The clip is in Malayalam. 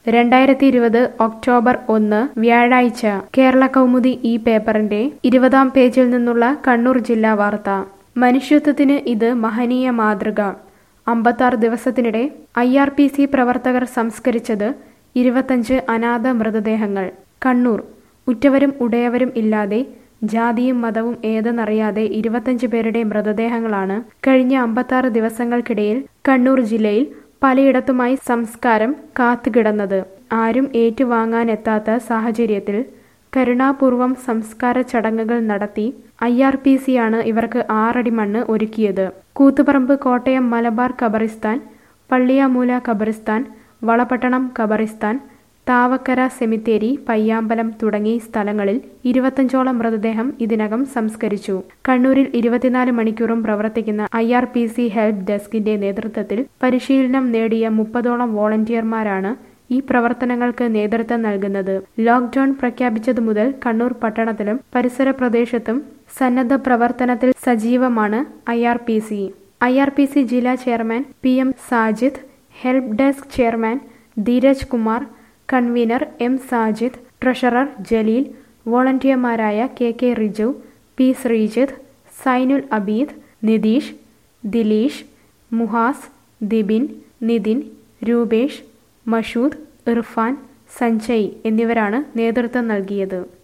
രണ്ടായിരത്തി ഇരുപത് ഒക്ടോബർ ഒന്ന് വ്യാഴാഴ്ച കേരള കൗമുദി ഈ പേപ്പറിന്റെ ഇരുപതാം പേജിൽ നിന്നുള്ള കണ്ണൂർ ജില്ലാ വാർത്ത മനുഷ്യത്വത്തിന് ഇത് മഹനീയ മാതൃക അമ്പത്താറ് ദിവസത്തിനിടെ ഐ ആർ പി സി പ്രവർത്തകർ സംസ്കരിച്ചത് ഇരുപത്തഞ്ച് അനാഥ മൃതദേഹങ്ങൾ കണ്ണൂർ ഉറ്റവരും ഉടയവരും ഇല്ലാതെ ജാതിയും മതവും ഏതെന്നറിയാതെ ഇരുപത്തഞ്ച് പേരുടെ മൃതദേഹങ്ങളാണ് കഴിഞ്ഞ അമ്പത്താറ് ദിവസങ്ങൾക്കിടയിൽ കണ്ണൂർ ജില്ലയിൽ പലയിടത്തുമായി സംസ്കാരം കാത്തുകിടന്നത് ആരും ഏറ്റുവാങ്ങാനെത്താത്ത സാഹചര്യത്തിൽ കരുണാപൂർവം സംസ്കാര ചടങ്ങുകൾ നടത്തി ഐ ആർ പി സിയാണ് ഇവർക്ക് ആറടി മണ്ണ് ഒരുക്കിയത് കൂത്തുപറമ്പ് കോട്ടയം മലബാർ ഖബറിസ്ഥാൻ പള്ളിയാമൂല ഖബറിസ്ഥാൻ വളപട്ടണം ഖബറിസ്ഥാൻ താവക്കര സെമിത്തേരി പയ്യാമ്പലം തുടങ്ങി സ്ഥലങ്ങളിൽ ഇരുപത്തഞ്ചോളം മൃതദേഹം ഇതിനകം സംസ്കരിച്ചു കണ്ണൂരിൽ ഇരുപത്തിനാല് മണിക്കൂറും പ്രവർത്തിക്കുന്ന I R P C help ഡെസ്കിന്റെ നേതൃത്വത്തിൽ പരിശീലനം നേടിയ മുപ്പതോളം വോളണ്ടിയർമാരാണ് ഈ പ്രവർത്തനങ്ങൾക്ക് നേതൃത്വം നൽകുന്നത് ലോക്ഡൌൺ പ്രഖ്യാപിച്ചതു മുതൽ കണ്ണൂർ പട്ടണത്തിലും പരിസര പ്രദേശത്തും സന്നദ്ധ പ്രവർത്തനത്തിൽ സജീവമാണ് I R P C I R P C ജില്ലാ chairman P M Sajid help desk chairman Dheeraj Kumar convener M Sajid treasurer Jaleel വോളണ്ടിയർമാരായ K K Riju P Sreejith Sainul Abid Nitish Dileesh Muhas Dibin Nithin Rupesh Mashood Irfan Sanjay എന്നിവരാണ് നേതൃത്വം നൽകിയത്